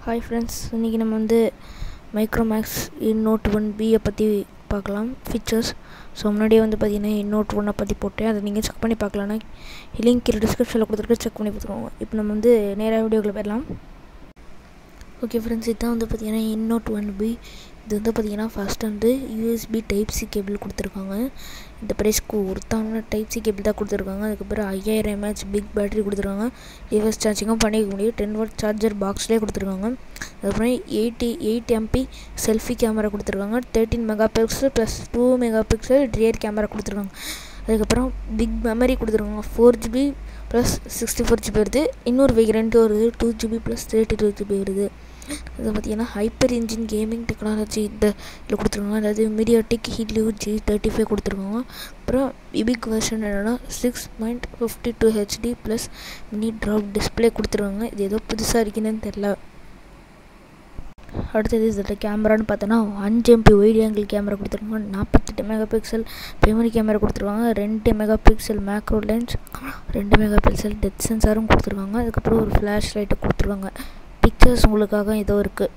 hi friends இன்றைக்கி நம்ம வந்து மைக்ரோமேக்ஸ் இன் நோட் ஒன் பியை பற்றி பார்க்கலாம் ஃபீச்சர்ஸ் ஸோ முன்னாடியே வந்து பார்த்தீங்கன்னா இன் நோட் ஒன்னை பற்றி போட்டேன் அதை நீங்கள் செக் பண்ணி பார்க்கலான்னா லிங்க் கீழே டிஸ்கிரிப்ஷனில் கொடுத்துருக்கு செக் பண்ணி பார்த்துக்கோங்க இப்போ நம்ம வந்து நேராக வீடியோக்குள்ளே போயிடலாம் ஓகே ஃப்ரெண்ட்ஸ் இதுதான் வந்து பார்த்தீங்கன்னா இன் நோட் ஒன் பி இது வந்து பார்த்தீங்கன்னா ஃபஸ்ட் வந்து யூஎஸ்பி டைப் சி கேபிள் கொடுத்துருக்காங்க இந்த ப்ரைஸ்க்கு ஒருத்தான டைப் சி கேபிள் தான் கொடுத்துருக்காங்க அதுக்கப்புறம் ஐயாயிரம் எம்ஏஹெச் பிக் பேட்டரி கொடுத்துருக்காங்க ரிவர்ஸ் சார்ஜிங்கும் பண்ணிக்க முடியும் டென் வாட் சார்ஜர் பாக்ஸ்லேயே கொடுத்துருக்காங்க அதுக்கப்புறம் eighty eight MP selfie camera கொடுத்துருக்காங்க thirteen mega pixel plus two mega pixel rear camera கொடுத்துருக்காங்க அதுக்கப்புறம் பிக் மெமரி கொடுத்துருக்காங்க four GB plus sixty four GB வருது இன்னொரு வேரியண்ட்டு வருது two GB plus thirty two GB வருது அது பார்த்திங்கன்னா ஹைப்பர் இன்ஜின் கேமிங் டெக்னாலஜி இந்த இதில் கொடுத்துருக்காங்க அதாவது MediaTek Helio G thirty five கொடுத்துருக்காங்க அப்புறம் இபிக் வெர்ஷன் என்னென்னா six point fifty two HD plus mini drop display கொடுத்துருக்காங்க இது ஏதோ புதுசாக இருக்குன்னு தெரில அடுத்தது இதில் கேமரான்னு பார்த்தோன்னா அஞ்சு எம்பி ஒயிட் ஆங்கிள் கேமரா கொடுத்துருக்காங்க நாற்பத்தெட்டு மெகா பிக்சல் ப்ரைமரி கேமரா கொடுத்துருக்காங்க ரெண்டு மெகா பிக்சல் மேக்ரோ லென்ஸ் ரெண்டு மெகா பிக்சல் டெத் சென்சாரும் கொடுத்துருக்காங்க அதுக்கப்புறம் ஒரு ஃப்ளாஷ் லைட்டு கொடுத்துருக்காங்க பிக்சர்ஸ் உங்களுக்காக ஏதோ இருக்குது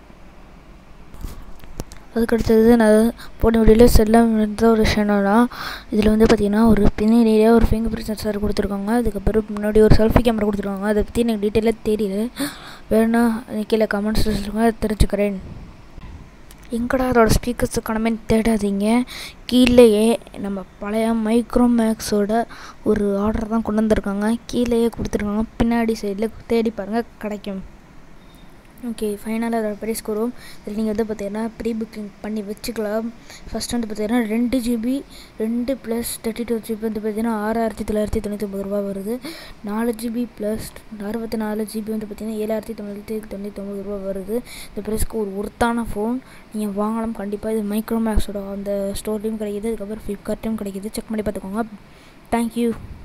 அதுக்கடுத்தது நான் போன வீடியோவில் செல்ல இருந்த ஒரு விஷயம்னா இதில் வந்து பார்த்திங்கன்னா ஒரு பின்னாடியே ஒரு ஃபிங்கர் பிரிண்ட் சென்சார் கொடுத்துருக்காங்க அதுக்கப்புறம் முன்னாடி ஒரு செல்ஃபி கேமரா கொடுத்துருக்காங்க அதை பற்றி எனக்கு டீட்டெயிலாக தெரியல வேணும்னா கீழே கமெண்ட்ஸ் சொல்லுங்கள் தெரிஞ்சுக்கிறேன் எங்கடா அதோட ஸ்பீக்கர்ஸ் காணமே தேடாதீங்க கீழேயே நம்ம பழைய மைக்ரோமேக்ஸோட ஒரு ஆர்டர் தான் கொண்டு வந்திருக்காங்க கீழேயே கொடுத்துருக்காங்க பின்னாடி சைடில் தேடி பாருங்கள் கிடைக்கும் ஓகே ஃபைனலாக அதோட ப்ரைஸ் கூறுவோம் இதில் நீங்கள் வந்து பார்த்தீங்கன்னா ப்ரீ புக்கிங் பண்ணி வச்சுக்கலாம் ஃபஸ்ட் வந்து பார்த்தீங்கன்னா ரெண்டு ஜிபி ரெண்டு ப்ளஸ் தேர்ட்டி டூ ஜிபி வந்து பார்த்தீங்கன்னா ஆறாயிரத்தி தொள்ளாயிரத்தி தொண்ணூற்றி ஒம்பது ரூபா வருது நாலு ஜிபி ப்ளஸ் அறுபத்தி நாலு ஜிபி வந்து பார்த்தீங்கன்னா ஏழாயிரத்தி தொள்ளாயிரத்தி தொண்ணூற்றி ஒம்பது ரூபா வருது இந்த ப்ரைஸ்க்கு ஒரு ஒருத்தான ஃபோன் நீங்கள் வாங்கலாம் கண்டிப்பாக இது மைக்ரோமேக்ஸோட அந்த ஸ்டோர்லேயும் கிடைக்கிது அதுக்கப்புறம் ஃப்ளிப்கார்ட்லேயும் கிடைக்கிது செக் பண்ணி பார்த்துக்கோங்க தேங்க்யூ